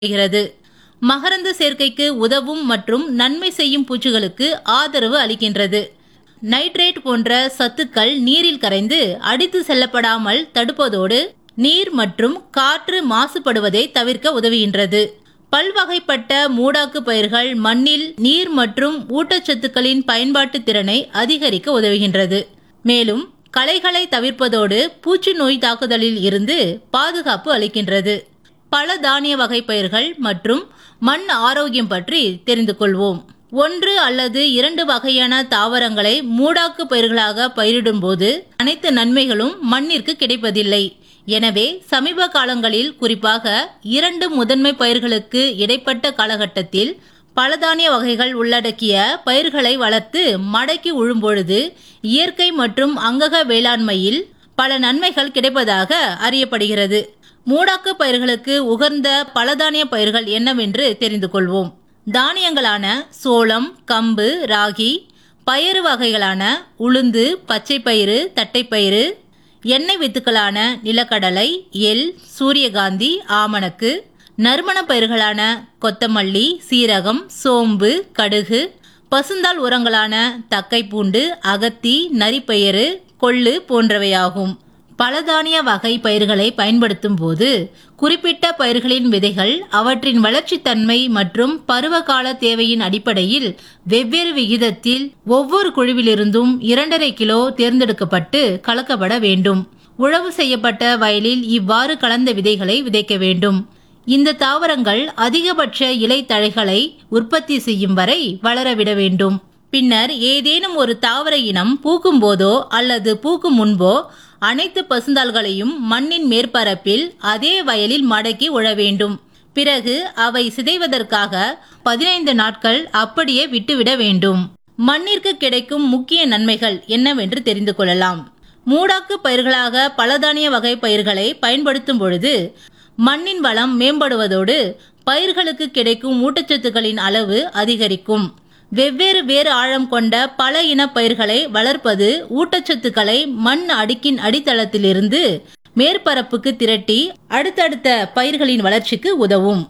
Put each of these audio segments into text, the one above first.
செய்கிறது மகரந்த சேர்க்கைக்கு உதவும் மற்றும் நன்மை செய்யும் பூச்சிகளுக்கு ஆதரவு அளிக்கின்றது நைட்ரேட் போன்ற சத்துக்கள் நீரில் கரைந்து அடித்து செல்லப்படாமல் தடுப்பதோடு நீர் மற்றும் காற்று மாசுபடுவதை தவிர்க்க உதவுகின்றது பல்வகைப்பட்ட மூடாக்கு பயிர்கள் மண்ணில் நீர் மற்றும் ஊட்டச்சத்துக்களின் பயன்பாட்டு திறனை அதிகரிக்க உதவுகின்றது மேலும் களைகளை தவிர்ப்பதோடு பூச்சி நோய் தாக்குதலில் இருந்து பாதுகாப்பு அளிக்கின்றது பல தானிய வகை பயிர்கள் மற்றும் மண் ஆரோக்கியம் பற்றி தெரிந்து கொள்வோம் ஒன்று அல்லது இரண்டு வகையான தாவரங்களை மூடாக்கு பயிர்களாக பயிரிடும்போது அனைத்து நன்மைகளும் மண்ணிற்கு கிடைப்பதில்லை எனவே சமீப காலங்களில் குறிப்பாக இரண்டு முதன்மை பயிர்களுக்கு இடைப்பட்ட காலகட்டத்தில் பலதானிய வகைகள் உள்ளடக்கிய பயிர்களை வளர்த்து மடக்கி உழும்பொழுது இயற்கை மற்றும் அங்கக வேளாண்மையில் பல நன்மைகள் கிடைப்பதாக அறியப்படுகிறது மூடாக்கு பயிர்களுக்கு உகந்த பலதானிய பயிர்கள் என்னவென்று தெரிந்து கொள்வோம் தானியங்களான சோளம் கம்பு ராகி பயறு வகைகளான உளுந்து பச்சைப்பயிறு தட்டைப்பயிறு எண்ணெய் வித்துக்களான நிலக்கடலை எள் சூரியகாந்தி ஆமணக்கு நறுமண பயிர்களான கொத்தமல்லி சீரகம் சோம்பு கடுகு பசுந்தாள் உரங்களான தக்கைப்பூண்டு அகத்தி நரிப்பயிறு கொள்ளு போன்றவையாகும் பலதானிய வகை பயிர்களை பயன்படுத்தும் போது குறிப்பிட்ட பயிர்களின் விதைகள் அவற்றின் வளர்ச்சித்தன்மை மற்றும் பருவகால தேவையின் அடிப்படையில் வெவ்வேறு விகிதத்தில் ஒவ்வொரு குழுவிலிருந்தும் இரண்டரை கிலோ தேர்ந்தெடுக்கப்பட்டு கலக்கப்பட வேண்டும் உழவு செய்யப்பட்ட வயலில் இவ்வாறு கலந்த விதைகளை விதைக்க வேண்டும் இந்த தாவரங்கள் அதிகபட்ச இலை தழைகளை உற்பத்தி செய்யும் வரை வளரவிட வேண்டும் பின்னர் ஏதேனும் ஒரு தாவர இனம் பூக்கும் போதோ அல்லது பூக்கும் முன்போ அனைத்து பசுந்தாள்களையும் மண்ணின் மேற்பரப்பில் அதே வயலில் மடக்கி உழ வேண்டும் பிறகு அவை சிதைவதற்காக பதினைந்து நாட்கள் அப்படியே விட்டுவிட வேண்டும் மண்ணிற்கு கிடைக்கும் முக்கிய நன்மைகள் என்னவென்று தெரிந்து கொள்ளலாம் மூடாக்கு பயிர்களாக பலதானிய வகை பயிர்களை பயன்படுத்தும் பொழுது மண்ணின் வளம் மேம்படுவதோடு பயிர்களுக்கு கிடைக்கும் ஊட்டச்சத்துக்களின் அளவு அதிகரிக்கும் வெவ்வேறு வேறு ஆழம் கொண்ட பல இன பயிர்களை வளர்ப்பது ஊட்டச்சத்துக்களை மண் அடுக்கின் அடித்தளத்திலிருந்து மேற்பரப்புக்கு திரட்டி அடுத்தடுத்த பயிர்களின் வளர்ச்சிக்கு உதவும்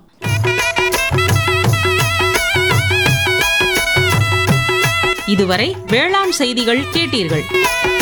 இதுவரை வேளாண் செய்திகள் கேட்டீர்கள்